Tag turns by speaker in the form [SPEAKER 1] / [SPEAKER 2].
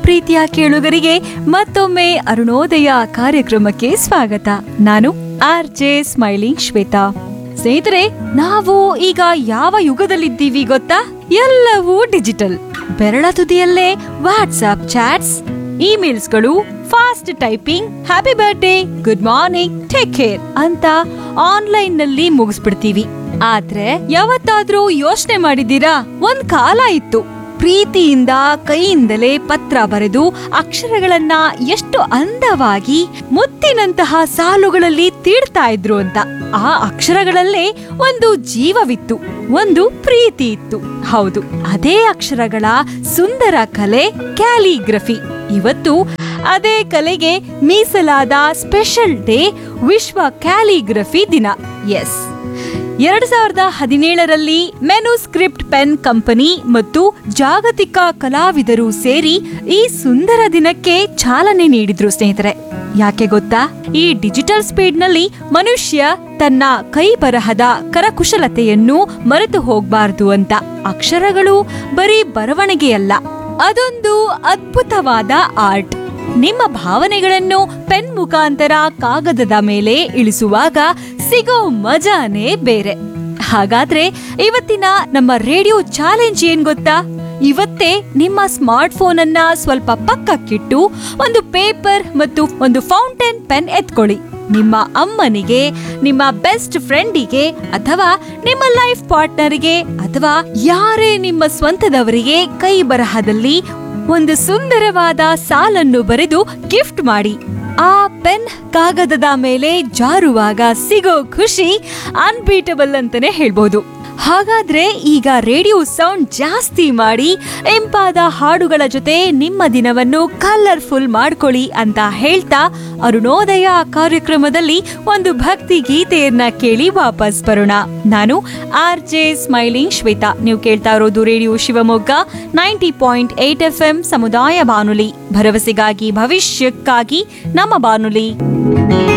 [SPEAKER 1] ಪ್ರೀತಿಯ ಕೇಳುಗರಿಗೆ ಮತ್ತೊಮ್ಮೆ ಅರುಣೋದಯ ಕಾರ್ಯಕ್ರಮಕ್ಕೆ ಸ್ವಾಗತ ನಾನು ಆರ್ ಜೆ ಸ್ಮೈಲಿಂಗ್ ಶ್ವೇತಾ ಸ್ನೇಹಿತರೆ ನಾವು ಈಗ ಯಾವ ಯುಗದಲ್ಲಿದ್ದೀವಿ ಗೊತ್ತಾ ಎಲ್ಲವೂ ಡಿಜಿಟಲ್ ಬೆರಳ ತುದಿಯಲ್ಲೇ ವಾಟ್ಸ್ಆಪ್ ಚಾಟ್ಸ್ ಇಮೇಲ್ಸ್ಗಳು fast typing happy birthday good morning take care ಅಂತ ಆನ್ಲೈನ್ ನಲ್ಲಿ ಮುಗಿಸ್ಬಿಡ್ತೀವಿ ಆದ್ರೆ ಯಾವತ್ತಾದ್ರೂ ಯೋಚನೆ ಮಾಡಿದ್ದೀರಾ ಒಂದ್ ಕಾಲ ಇತ್ತು ಪ್ರೀತಿಯಿಂದ ಕೈಯಿಂದಲೇ ಪತ್ರ ಬರೆದು ಅಕ್ಷರಗಳನ್ನ ಎಷ್ಟು ಅಂದವಾಗಿ ಮುತ್ತಿನಂತಹ ಸಾಲುಗಳಲ್ಲಿ ತೀಡ್ತಾ ಇದ್ರು ಅಂತ ಆ ಅಕ್ಷರಗಳಲ್ಲೇ ಒಂದು ಜೀವವಿತ್ತು ಒಂದು ಪ್ರೀತಿ ಇತ್ತು ಹೌದು ಅದೇ ಅಕ್ಷರಗಳ ಸುಂದರ ಕಲೆ ಕ್ಯಾಲಿಗ್ರಫಿ ಇವತ್ತು ಅದೇ ಕಲೆಗೆ ಮೀಸಲಾದ ಸ್ಪೆಷಲ್ ಡೇ ವಿಶ್ವ ಕ್ಯಾಲಿಗ್ರಫಿ ದಿನ ಎಸ್ ಎರಡ್ ಸಾವಿರದ ಹದಿನೇಳರಲ್ಲಿ ಮೆನುಸ್ಕ್ರಿಪ್ಟ್ ಪೆನ್ ಕಂಪನಿ ಮತ್ತು ಜಾಗತಿಕ ಕಲಾವಿದರು ಸೇರಿ ಈ ಸುಂದರ ದಿನಕ್ಕೆ ಚಾಲನೆ ನೀಡಿದ್ರು ಸ್ನೇಹಿತರೆ ಯಾಕೆ ಗೊತ್ತಾ ಈ ಡಿಜಿಟಲ್ ಸ್ಪೀಡ್ ನಲ್ಲಿ ಮನುಷ್ಯ ತನ್ನ ಕೈ ಬರಹದ ಕರಕುಶಲತೆಯನ್ನು ಮರೆತು ಹೋಗ್ಬಾರ್ದು ಅಂತ ಅಕ್ಷರಗಳು ಬರೀ ಬರವಣಿಗೆಯಲ್ಲ ಅದೊಂದು ಅದ್ಭುತವಾದ ಆರ್ಟ್ ನಿಮ್ಮ ಭಾವನೆಗಳನ್ನು ಪೆನ್ ಮುಖಾಂತರ ಕಾಗದದ ಮೇಲೆ ಇಳಿಸುವಾಗ ಸಿಗೋ ಮಜಾನೇ ಬೇರೆ ಹಾಗಾದ್ರೆ ಇವತ್ತಿನ ನಮ್ಮ ರೇಡಿಯೋ ಚಾಲೆಂಜ್ ಏನ್ ಗೊತ್ತಾ ಇವತ್ತೇ ನಿಮ್ಮ ಸ್ಮಾರ್ಟ್ ಫೋನ್ ಅನ್ನ ಸ್ವಲ್ಪ ಪಕ್ಕಕ್ಕಿಟ್ಟು ಒಂದು ಪೇಪರ್ ಮತ್ತು ಒಂದು ಫೌಂಟೇನ್ ಪೆನ್ ಎತ್ಕೊಳ್ಳಿ ನಿಮ್ಮ ಅಮ್ಮನಿಗೆ ನಿಮ್ಮ ಬೆಸ್ಟ್ ಫ್ರೆಂಡಿಗೆ ಅಥವಾ ನಿಮ್ಮ ಲೈಫ್ ಪಾರ್ಟ್ನರ್ಗೆ ಅಥವಾ ಯಾರೇ ನಿಮ್ಮ ಸ್ವಂತದವರಿಗೆ ಕೈ ಬರಹದಲ್ಲಿ ಒಂದು ಸುಂದರವಾದ ಸಾಲನ್ನು ಬರೆದು ಗಿಫ್ಟ್ ಮಾಡಿ ಆ ಪೆನ್ ಕಾಗದದ ಮೇಲೆ ಜಾರುವಾಗ ಸಿಗೋ ಖುಷಿ ಅನ್ಬೀಟಬಲ್ ಅಂತಾನೆ ಹೇಳ್ಬೋದು ಹಾಗಾದ್ರೆ ಈಗ ರೇಡಿಯೋ ಸೌಂಡ್ ಜಾಸ್ತಿ ಮಾಡಿ ಇಂಪಾದ ಹಾಡುಗಳ ಜೊತೆ ನಿಮ್ಮ ದಿನವನ್ನು ಕಲರ್ಫುಲ್ ಮಾಡ್ಕೊಳ್ಳಿ ಅಂತ ಹೇಳ್ತಾ ಅರುಣೋದಯ ಕಾರ್ಯಕ್ರಮದಲ್ಲಿ ಒಂದು ಭಕ್ತಿ ಗೀತೆಯನ್ನ ಕೇಳಿ ವಾಪಸ್ ಬರೋಣ ನಾನು ಆರ್ ಜೆ ಸ್ಮೈಲಿಂಗ್ ಶ್ವೇತಾ ನೀವು ಕೇಳ್ತಾ ಇರೋದು radio Shivamogga ninety point eight F M ಸಮುದಾಯ ಬಾನುಲಿ ಭರವಸೆಗಾಗಿ ಭವಿಷ್ಯಕ್ಕಾಗಿ ನಮ್ಮ ಬಾನುಲಿ